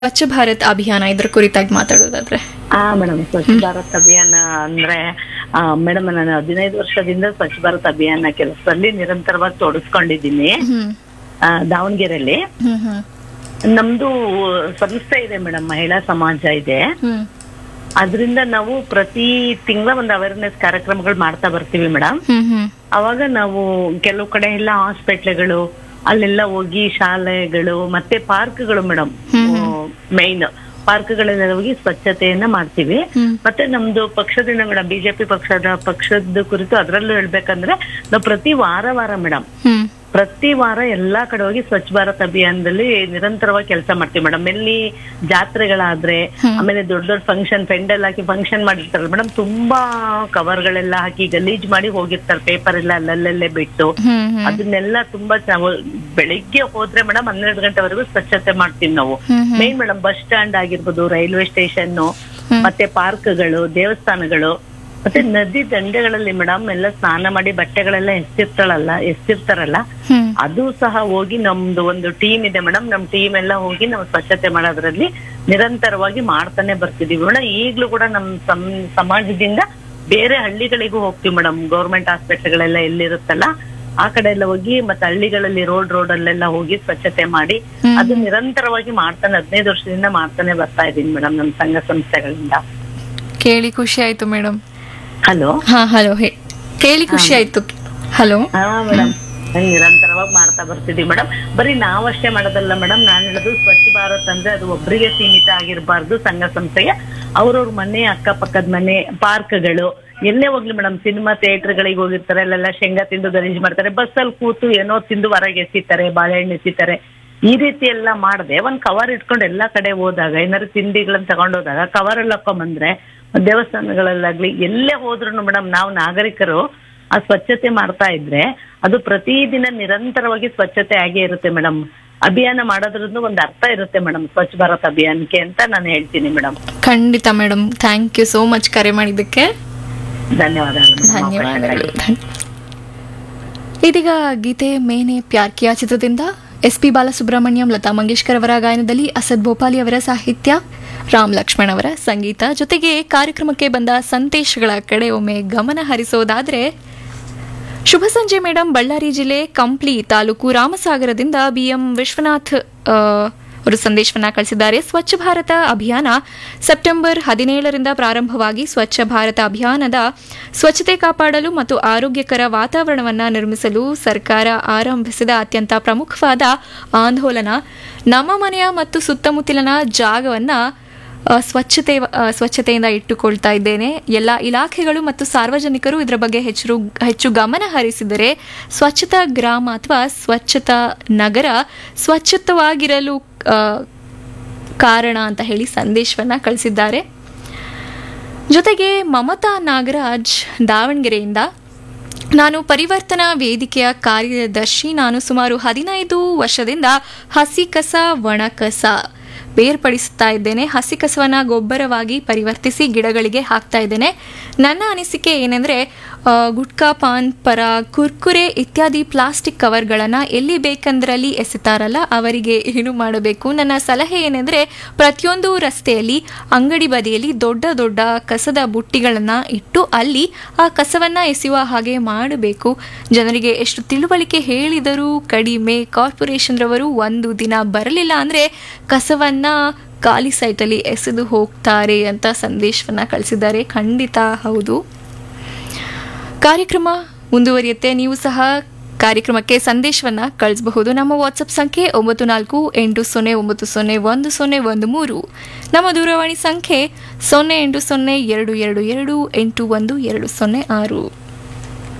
ಸ್ವಚ್ಛ ಭಾರತ್ ಅಭಿಯಾನ ಇದ್ರ ಕುರಿತಾಗಿ ಮಾತಾಡೋದಾದ್ರೆ ಹಾ ಮೇಡಮ್ ಸ್ವಚ್ಛ ಭಾರತ್ ಅಭಿಯಾನ ಅಂದ್ರೆ ಮೇಡಮ್ ನಾನು ಹದಿನೈದು ವರ್ಷದಿಂದ ಸ್ವಚ್ಛ ಭಾರತ್ ಅಭಿಯಾನ ಕೆಲಸದಲ್ಲಿ ನಿರಂತರವಾಗಿ ತೊಡಗಿಸ್ಕೊಂಡಿದ್ದೀನಿ ಹ್ಮ್ ಆ, ದಾವಣಗೆರೆಯಲ್ಲಿ ಹ್ಮ್ ಹ್ಮ್ ನಮ್ದು ಸಂಸ್ಥೆ ಇದೆ ಮೇಡಮ್ ಮಹಿಳಾ ಸಮಾಜ ಇದೆ ಹ್ಮ್ ಅದರಿಂದ ನಾವು ಪ್ರತಿ ತಿಂಗಳ ಒಂದು ಅವೇರ್ನೆಸ್ ಕಾರ್ಯಕ್ರಮಗಳು ಮಾಡ್ತಾ ಬರ್ತೀವಿ ಮೇಡಮ್ ಹ್ಮ್ ಹ್ಮ್ ಅವಾಗ ನಾವು ಕೆಲವು ಕಡೆ ಎಲ್ಲ ಹಾಸ್ಪಿಟ್ಲ್ಗಳು ಅಲ್ಲೆಲ್ಲ ಹೋಗಿ ಶಾಲೆಗಳು ಮತ್ತೆ ಪಾರ್ಕ್ಗಳು ಮೇಡಮ್ ಮೈನ್ ಪಾರ್ಕ್ಗಳೆಲ್ಲ ಹೋಗಿ ಸ್ವಚ್ಛತೆಯನ್ನ ಮಾಡ್ತೀವಿ ಹ್ಮ್. ಮತ್ತೆ ನಮ್ದು ಪಕ್ಷದಿಂದ ಮೇಡಮ್ ಬಿಜೆಪಿ ಪಕ್ಷದ ಪಕ್ಷದ ಕುರಿತು ಅದ್ರಲ್ಲೂ ಹೇಳ್ಬೇಕಂದ್ರೆ ನಾವು ಪ್ರತಿ ವಾರ ವಾರ ಮೇಡಮ್ ಹ್ಮ್ ಪ್ರತಿ ವಾರ ಎಲ್ಲಾ ಕಡೆ ಹೋಗಿ ಸ್ವಚ್ಛ ಭಾರತ್ ಅಭಿಯಾನದಲ್ಲಿ ನಿರಂತರವಾಗಿ ಕೆಲಸ ಮಾಡ್ತೀವಿ ಮೇಡಮ್ ಎಲ್ಲಿ ಜಾತ್ರೆಗಳಾದ್ರೆ ಆಮೇಲೆ ದೊಡ್ಡ ದೊಡ್ಡ ಫಂಕ್ಷನ್ ಪೆಂಡಲ್ ಹಾಕಿ ಫಂಕ್ಷನ್ ಮಾಡಿರ್ತಾರಲ್ಲ ಮೇಡಮ್ ತುಂಬಾ ಕವರ್ಗಳೆಲ್ಲ ಹಾಕಿ ಗಲೀಜ್ ಮಾಡಿ ಹೋಗಿರ್ತಾರೆ ಪೇಪರ್ ಎಲ್ಲ ಅಲ್ಲಲ್ಲೇ ಬಿಟ್ಟು ಹ್ಮ್ ಹ್ಮ್ ಅದನ್ನೆಲ್ಲ ತುಂಬಾ ನಾವು ಬೆಳಿಗ್ಗೆ ಹೋದ್ರೆ ಮೇಡಮ್ ಹನ್ನೆರಡು ಗಂಟೆವರೆಗೂ ಸ್ವಚ್ಛತೆ ಮಾಡ್ತೀವಿ ನಾವು ಹ್ಮ್ ಹ್ಮ್ ಮೇನ್ ಮೇಡಮ್ ಬಸ್ ಸ್ಟ್ಯಾಂಡ್ ಆಗಿರ್ಬೋದು ರೈಲ್ವೆ ಸ್ಟೇಷನ್ ಮತ್ತೆ ಪಾರ್ಕ್ಗಳು ದೇವಸ್ಥಾನಗಳು ಮತ್ತೆ ನದಿ ದಂಡೆಗಳಲ್ಲಿ ಮೇಡಮ್ ಎಲ್ಲ ಸ್ನಾನ ಮಾಡಿ ಬಟ್ಟೆಗಳೆಲ್ಲ ಎಸ್ತಿರ್ತಾಳಲ್ಲ ಎಸ್ತಿರ್ತಾರಲ್ಲ ಹ್ಮ್ ಅದು ಸಹ ಹೋಗಿ ನಮ್ದು ಒಂದು ಟೀಮ್ ಇದೆ ಮೇಡಮ್ ನಮ್ ಟೀಮ್ ಎಲ್ಲ ಹೋಗಿ ನಾವು ಸ್ವಚ್ಛತೆ ಮಾಡೋದ್ರಲ್ಲಿ ನಿರಂತರವಾಗಿ ಮಾಡ್ತಾನೆ ಬರ್ತಿದೀವಿ ಮೇಡಮ್ ಈಗ್ಲೂ ಕೂಡ ನಮ್ ಸಮ್- ಸಮಾಜದಿಂದ ಬೇರೆ ಹಳ್ಳಿಗಳಿಗೂ ಹೋಗ್ತೀವಿ ಮೇಡಮ್ ಗೌರ್ಮೆಂಟ್ ಹಾಸ್ಪಿಟಲ್ಗಳೆಲ್ಲ ಎಲ್ಲಿರುತ್ತಲ್ಲ ಆ ಕಡೆ ಎಲ್ಲ ಹೋಗಿ ಮತ್ತೆ ಹಳ್ಳಿಗಳಲ್ಲಿ ರೋಡ್ ರೋಡ್ ಅಲ್ಲೆಲ್ಲ ಹೋಗಿ ಸ್ವಚ್ಛತೆ ಮಾಡಿ ಅದು ನಿರಂತರವಾಗಿ ಮಾಡ್ತಾನೆ ಹದಿನೈದು ವರ್ಷದಿಂದ ಮಾಡ್ತಾನೆ ಬರ್ತಾ ಇದೀನಿ ಮೇಡಮ್ ನಮ್ ಸಂಘ ಸಂಸ್ಥೆಗಳಿಂದ ಕೇಳಿ ಖುಷಿ ಆಯ್ತು ಮೇಡಮ್ ಹಲೋ ಹಾ ಹಲೋ ಹೇ ಕೇಳಿ ಖುಷಿ ಆಯ್ತು ಹಲೋ ಹಾ ಮೇಡಮ್ ನಿರಂತರವಾಗಿ ಮಾಡ್ತಾ ಬರ್ತಿದೀವಿ ಮೇಡಮ್ ಬರೀ ನಾವಷ್ಟೇ ಮಾಡೋದಲ್ಲ ಮೇಡಮ್ ನಾನ್ ಹೇಳೋದು ಸ್ವಚ್ಛ ಭಾರತ್ ಅಂದ್ರೆ ಅದು ಒಬ್ರಿಗೆ ಸೀಮಿತ ಆಗಿರಬಾರ್ದು ಸಂಘ ಸಂಸ್ಥೆಗೆ ಅವ್ರವ್ರ ಮನೆ ಅಕ್ಕಪಕ್ಕದ ಮನೆ ಪಾರ್ಕ್ಗಳು ಎಲ್ಲೇ ಹೋಗ್ಲಿ ಮೇಡಮ್ ಸಿನಿಮಾ ಥಿಯೇಟರ್ಗಳಿಗೆ ಹೋಗಿರ್ತಾರೆ ಅಲ್ಲೆಲ್ಲ ಶೇಂಗಾ ತಿಂದು ಗಲೀಜ್ ಮಾಡ್ತಾರೆ ಬಸ್ಸಲ್ಲಿ ಕೂತು ಏನೋ ತಿಂದು ಹೊರಗೆ ಎಸಿತಾರೆ ಬಾಳೆಹಣ್ಣು ಎಸಿತಾರೆ ಈ ರೀತಿ ಎಲ್ಲ ಮಾಡದೆ ಒಂದ್ ಕವರ್ ಇಟ್ಕೊಂಡು ಎಲ್ಲಾ ಕಡೆ ಹೋದಾಗ ಏನಾದ್ರು ತಿಂಡಿಗಳನ್ನ ತಗೊಂಡೋದಾಗ ಕವರ್ ಅಲ್ಲಿ ಹಾಕೊಂಬಂದ್ರೆ ದೇವಸ್ಥಾನಗಳಲ್ಲಾಗ್ಲಿ ಎಲ್ಲೇ ಹೋದ್ರು ಮೇಡಮ್ ನಾವು ನಾಗರಿಕರು ಆ ಸ್ವಚ್ಛತೆ ಮಾಡ್ತಾ ಇದ್ರೆ ಅದು ಪ್ರತಿದಿನ ನಿರಂತರವಾಗಿ ಸ್ವಚ್ಛತೆ ಆಗೇ ಇರುತ್ತೆ ಮೇಡಮ್ ಅಭಿಯಾನ ಮಾಡೋದ್ರಿಂದ ಒಂದು ಅರ್ಥ ಇರುತ್ತೆ ಮೇಡಮ್ ಸ್ವಚ್ಛ ಭಾರತ್ ಅಭಿಯಾನಕ್ಕೆ ಅಂತ ನಾನು ಹೇಳ್ತೀನಿ ಮೇಡಮ್ ಖಂಡಿತ madam thank you so much ಕರೆ ಮಾಡಿದ್ದಕ್ಕೆ ಧನ್ಯವಾದಗಳು madam. ಧನ್ಯವಾದಗಳು ಧನ್ಯ- ಇದೀಗ ಗೀತೆ ಮೇನೆ ಪ್ಯಾರ್ ಕಿಯಾ ಚಿತ್ರದಿಂದ ಎಸ್ ಪಿ ಬಾಲಸುಬ್ರಹ್ಮಣ್ಯಂ ಲತಾ ಮಂಗೇಶ್ಕರ್ ಅವರ ಗಾಯನದಲ್ಲಿ ಅಸದ್ ಭೋಪಾಲಿ ಅವರ ಸಾಹಿತ್ಯ ರಾಮ್ ಲಕ್ಷ್ಮಣ್ ಅವರ ಸಂಗೀತ ಜೊತೆಗೆ ಕಾರ್ಯಕ್ರಮಕ್ಕೆ ಬಂದ ಸಂದೇಶಗಳ ಕಡೆ ಒಮ್ಮೆ ಗಮನ ಹರಿಸೋದಾದ್ರೆ ಶುಭ ಸಂಜೆ ಮೇಡಮ್ ಬಳ್ಳಾರಿ ಜಿಲ್ಲೆ ಕಂಪ್ಲಿ ತಾಲೂಕು ರಾಮಸಾಗರದಿಂದ ಬಿಎಂ ವಿಶ್ವನಾಥ್ ಆ, ಅವರು ಸಂದೇಶವನ್ನ ಕಳಿಸಿದ್ದಾರೆ ಸ್ವಚ್ಛ ಭಾರತ ಅಭಿಯಾನ ಸೆಪ್ಟೆಂಬರ್ ಹದಿನೇಳರಿಂದ ಪ್ರಾರಂಭವಾಗಿ ಸ್ವಚ್ಛ ಭಾರತ ಅಭಿಯಾನದ ಸ್ವಚ್ಛತೆ ಕಾಪಾಡಲು ಮತ್ತು ಆರೋಗ್ಯಕರ ವಾತಾವರಣವನ್ನು ನಿರ್ಮಿಸಲು ಸರ್ಕಾರ ಆರಂಭಿಸಿದ ಅತ್ಯಂತ ಪ್ರಮುಖವಾದ ಆಂದೋಲನ ನಮ್ಮ ಮನೆಯ ಮತ್ತು ಸುತ್ತಮುತ್ತಲಿನ ಜಾಗವನ್ನ ಆ, ಸ್ವಚ್ಛತೆ ಆ, ಸ್ವಚ್ಛತೆಯಿಂದ ಇಟ್ಟುಕೊಳ್ತಾ ಇದ್ದೇನೆ ಎಲ್ಲ ಇಲಾಖೆಗಳು ಮತ್ತು ಸಾರ್ವಜನಿಕರು ಇದರ ಬಗ್ಗೆ ಹೆಚ್ಚು ಹೆಚ್ಚು ಗಮನ ಹರಿಸಿದರೆ ಸ್ವಚ್ಛತಾ ಗ್ರಾಮ ಅಥವಾ ಸ್ವಚ್ಛತಾ ನಗರ ಸ್ವಚ್ಛತವಾಗಿರಲು ಆ, ಕಾರಣ ಅಂತ ಹೇಳಿ ಸಂದೇಶವನ್ನ ಕಳಿಸಿದ್ದಾರೆ ಜೊತೆಗೆ ಮಮತಾ ನಾಗರಾಜ್ ದಾವಣಗೆರೆಯಿಂದ ನಾನು ಪರಿವರ್ತನಾ ವೇದಿಕೆಯ ಕಾರ್ಯದರ್ಶಿ ನಾನು ಸುಮಾರು ಹದಿನೈದು ವರ್ಷದಿಂದ ಹಸಿ ಕಸ ಒಣ ಕಸ ಬೇರ್ಪಡಿಸುತ್ತಾ ಇದ್ದೇನೆ ಹಸಿ ಕಸವನ್ನ ಗೊಬ್ಬರವಾಗಿ ಪರಿವರ್ತಿಸಿ ಗಿಡಗಳಿಗೆ ಹಾಕ್ತಾ ಇದ್ದೇನೆ ನನ್ನ ಅನಿಸಿಕೆ ಏನೆಂದರೆ ಆ, ಗುಟ್ಕಾ ಪಾನ್ ಪರ ಕುರ್ಕುರೆ ಇತ್ಯಾದಿ ಪ್ಲಾಸ್ಟಿಕ್ ಕವರ್ಗಳನ್ನು ಎಲ್ಲಿ ಬೇಕಂದ್ರಲ್ಲಿ ಎಸೆತಾರಲ್ಲ ಅವರಿಗೆ ಏನು ಮಾಡಬೇಕು ನನ್ನ ಸಲಹೆ ಏನೆಂದರೆ ಪ್ರತಿಯೊಂದು ರಸ್ತೆಯಲ್ಲಿ ಅಂಗಡಿ ಬದಿಯಲ್ಲಿ ದೊಡ್ಡ ದೊಡ್ಡ ಕಸದ ಬುಟ್ಟಿಗಳನ್ನು ಇಟ್ಟು ಅಲ್ಲಿ ಆ ಕಸವನ್ನು ಎಸೆಯುವ ಹಾಗೆ ಮಾಡಬೇಕು ಜನರಿಗೆ ಎಷ್ಟು ತಿಳುವಳಿಕೆ ಹೇಳಿದರೂ ಕಡಿಮೆ ಕಾರ್ಪೊರೇಷನ್ ರವರು ಒಂದು ದಿನ ಬರಲಿಲ್ಲ ಅಂದರೆ ಕಸವನ್ನ ಖಾಲಿ ಸೈಟಲ್ಲಿ ಎಸೆದು ಹೋಗ್ತಾರೆ ಅಂತ ಸಂದೇಶವನ್ನ ಕಳಿಸಿದ್ದಾರೆ ಖಂಡಿತ ಹೌದು ಕಾರ್ಯಕ್ರಮ ಮುಂದುವರಿಯುತ್ತೆ ನೀವು ಸಹ ಕಾರ್ಯಕ್ರಮಕ್ಕೆ ಸಂದೇಶವನ್ನ ಕಳಿಸಬಹುದು ನಮ್ಮ ವಾಟ್ಸಪ್ ಸಂಖ್ಯೆ ಒಂಬತ್ತು ನಾಲ್ಕು ಎಂಟು ಸೊನ್ನೆ ಒಂಬತ್ತು ಸೊನ್ನೆ ಒಂದು ಸೊನ್ನೆ ಒಂದು ಮೂರು ನಮ್ಮ ದೂರವಾಣಿ ಸಂಖ್ಯೆ ಸೊನ್ನೆ ಎಂಟು ಸೊನ್ನೆ ಎರಡು ಎರಡು ಎರಡು ಎಂಟು ಒಂದು ಎರಡು ಸೊನ್ನೆ ಆರು